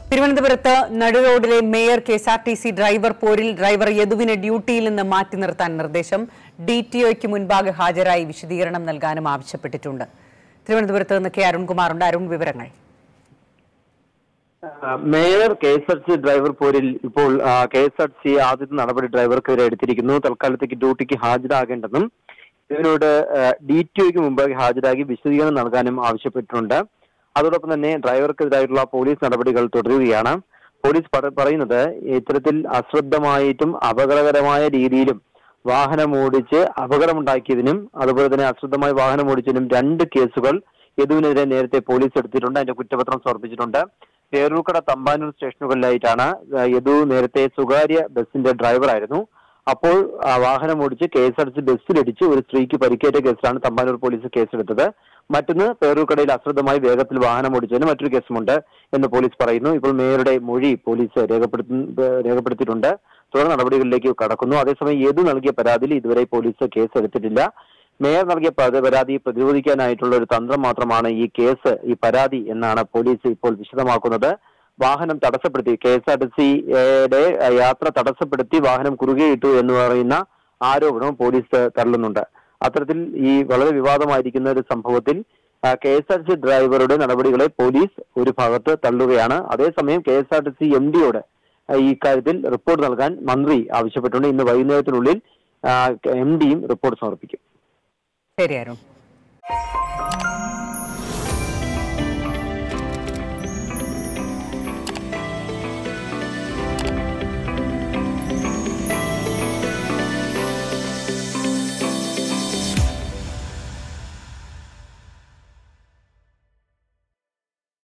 തിരുവനന്തപുരത്ത് നടുറോഡിലെ mayor K S R T C driver പോരിൽ ഡ്രൈവർ യദുവിനെ ഡ്യൂട്ടിയിൽ നിന്ന് മാറ്റി നിർത്താൻ നിർദ്ദേശം ഡി ടി ഒയ്ക്ക് മുൻപാകെ ഹാജരായി വിശദീകരണം നൽകാനും ആവശ്യപ്പെട്ടിട്ടുണ്ട് തിരുവനന്തപുരത്ത് നിന്ന് കെ അരുൺകുമാറുണ്ട് അരുൺ വിവരങ്ങൾ ആ, mayor K S R C driver പോരിൽ ഇപ്പോൾ കെ എസ് ആർ സി ആദ്യത്തെ നടപടി ഡ്രൈവർക്കെതിരെ എടുത്തിരിക്കുന്നു തൽക്കാലത്തേക്ക് ഡ്യൂട്ടിക്ക് ഹാജരാകേണ്ടെന്നും ഇതിനോട് ഡി ടി ഒക്ക് മുമ്പാകെ ഹാജരാക്കി വിശദീകരണം നൽകാനും ആവശ്യപ്പെട്ടിട്ടുണ്ട് അതോടൊപ്പം തന്നെ ഡ്രൈവർക്കെതിരായിട്ടുള്ള പോലീസ് നടപടികൾ തുടരുകയാണ് പോലീസ് പറ- പറയുന്നത് ഇത്തരത്തിൽ അശ്രദ്ധമായിട്ടും അപകടകരമായ രീതിയിലും വാഹനം ഓടിച്ച് അപകടമുണ്ടാക്കിയതിനും അതുപോലെ തന്നെ അശ്രദ്ധമായി വാഹനം ഓടിച്ചതിനും രണ്ട് കേസുകൾ യദുവിനെതിരെ നേരത്തെ പോലീസ് എടുത്തിട്ടുണ്ട് അതിന്റെ കുറ്റപത്രം സമർപ്പിച്ചിട്ടുണ്ട് പേരൂർക്കട തമ്പാനൂർ സ്റ്റേഷനുകളിലായിട്ടാണ് ആ, യദു നേരത്തെ സ്വകാര്യ ബസിന്റെ ഡ്രൈവറായിരുന്നു അപ്പോൾ ആ, വാഹനം ഓടിച്ച് കെ എസ് ആർ സി ബസ്സിലിടിച്ച് ഒരു സ്ത്രീക്ക് പരിക്കേറ്റ കേസിലാണ് തമ്പാനൂർ പോലീസ് കേസെടുത്തത് മറ്റൊന്ന് പേരൂർക്കടയിൽ അശ്രദ്ധമായി വേഗത്തിൽ വാഹനം ഓടിച്ചതിന് മറ്റൊരു കേസുമുണ്ട് എന്ന് പോലീസ് പറയുന്നു ഇപ്പോൾ മേയറുടെ മൊഴി പോലീസ് രേഖപ്പെടുത്തി രേഖപ്പെടുത്തിയിട്ടുണ്ട് തുടർ നടപടികളിലേക്ക് കടക്കുന്നു അതേസമയം യദു നൽകിയ പരാതിയിൽ ഇതുവരെ പോലീസ് കേസ് എടുത്തിട്ടില്ല മേയർ നൽകിയ പരാ- പരാതി പ്രതിരോധിക്കാനായിട്ടുള്ള ഒരു തന്ത്രം മാത്രമാണ് ഈ കേസ് ഈ പരാതി എന്നാണ് പോലീസ് ഇപ്പോൾ വിശദമാക്കുന്നത് വാഹനം തടസ്സപ്പെടുത്തി കെ എസ് ആർ ടി സിയുടെ യാത്ര തടസ്സപ്പെടുത്തി വാഹനം കുറുകെയിട്ടു എന്ന് പറയുന്ന ആരോപണവും പോലീസ് തള്ളുന്നുണ്ട് അത്തരത്തിൽ ഈ വളരെ വിവാദമായിരിക്കുന്ന ഒരു സംഭവത്തിൽ K S R T C ഡ്രൈവറുടെ നടപടികളെ പോലീസ് ഒരു ഭാഗത്ത് തള്ളുകയാണ് അതേസമയം K S R T C M ഡിയോട് ഈ കാര്യത്തിൽ റിപ്പോർട്ട് നൽകാൻ മന്ത്രി ആവശ്യപ്പെട്ടുണ്ട് ഇന്ന് വൈകുന്നേരത്തിനുള്ളിൽ എം ഡിയും റിപ്പോർട്ട് സമർപ്പിക്കും ശരി അരുൺ